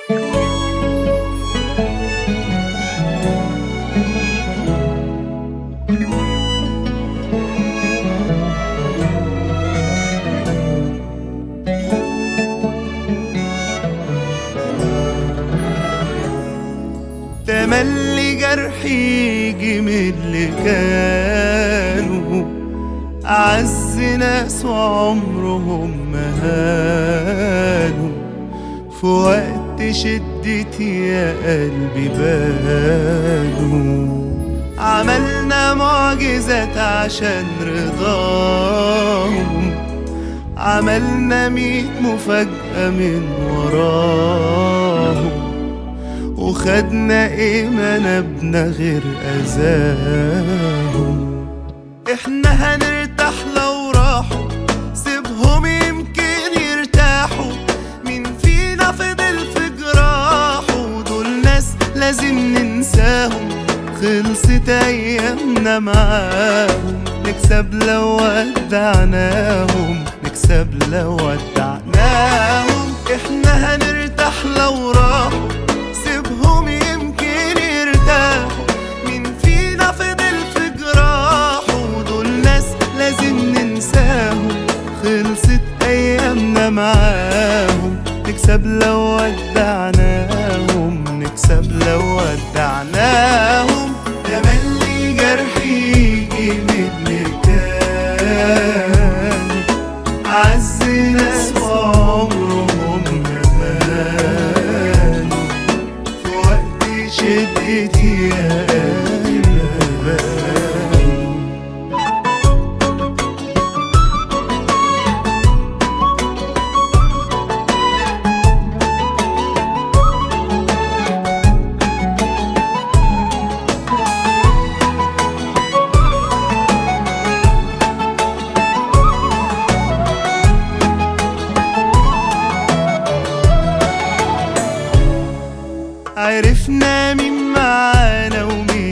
تملي جرحي يجي من اللي كانوا أعز ناس وعمرهم ما هانوا في وقت شدتي يا قلبي بانوا عملنا معجزات عشان رضاهم عملنا ميت مفاجأة من وراهم وخدنا ايه ما نبنا غير اذاهم احنا هنرتاح لو راحوا سيبهم يمكن يرتاحوا مين فينا فضل في جراحه دول ناس لازم ننساهم خلصت ايامنا معاهم نكسب لو ودعناهم نكسب لو ودعناهم احنا هنرتاح لو راحوا سيبهم يمكن يرتاحوا مين فينا فضل في جراحه دول ناس لازم ننساهم خلصت ايامنا معاهم نكسب لو ودعناهم نكسب لو ودعناهم تملي جرحي يجي من مكان عز ناس وعمرهم ما بانوا في وقت شدتي يا قلبي عرفنا مين معانا ومين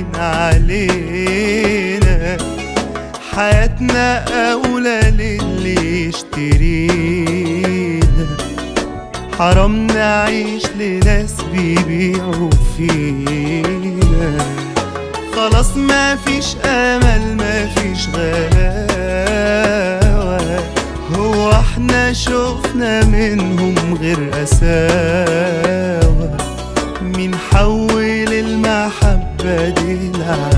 علينا حياتنا أولى للي يشترينا حرام نعيش لناس بيبيعوا فينا خلاص ما فيش امل ما فيش غلاوة هو احنا شفنا منهم غير قساوة مين حول المحبة دي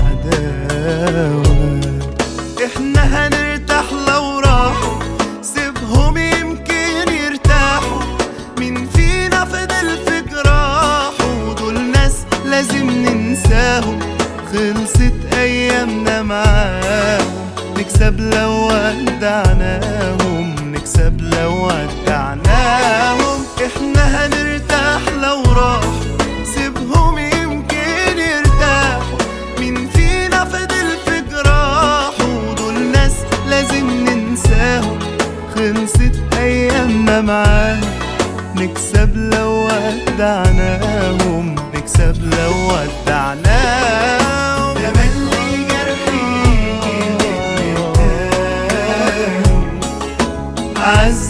لعداوة احنا هنرتاح لو راحوا سيبهم يمكن يرتاحوا مين فينا فضل في جراحه دول ناس لازم ننساهم خلصت ايامنا معاهم نكسب لو ودعناهم نكسب لو ودعناهم احنا هنرتاح لو راحوا سيبهم يمكن يرتاحوا مين فينا فضل في جراحه دول ناس لازم ننساهم خلصت ايامنا معاهم نكسب لو ودعناهم نكسب لو ودعناهم تملي جرحي يجي من مكان عز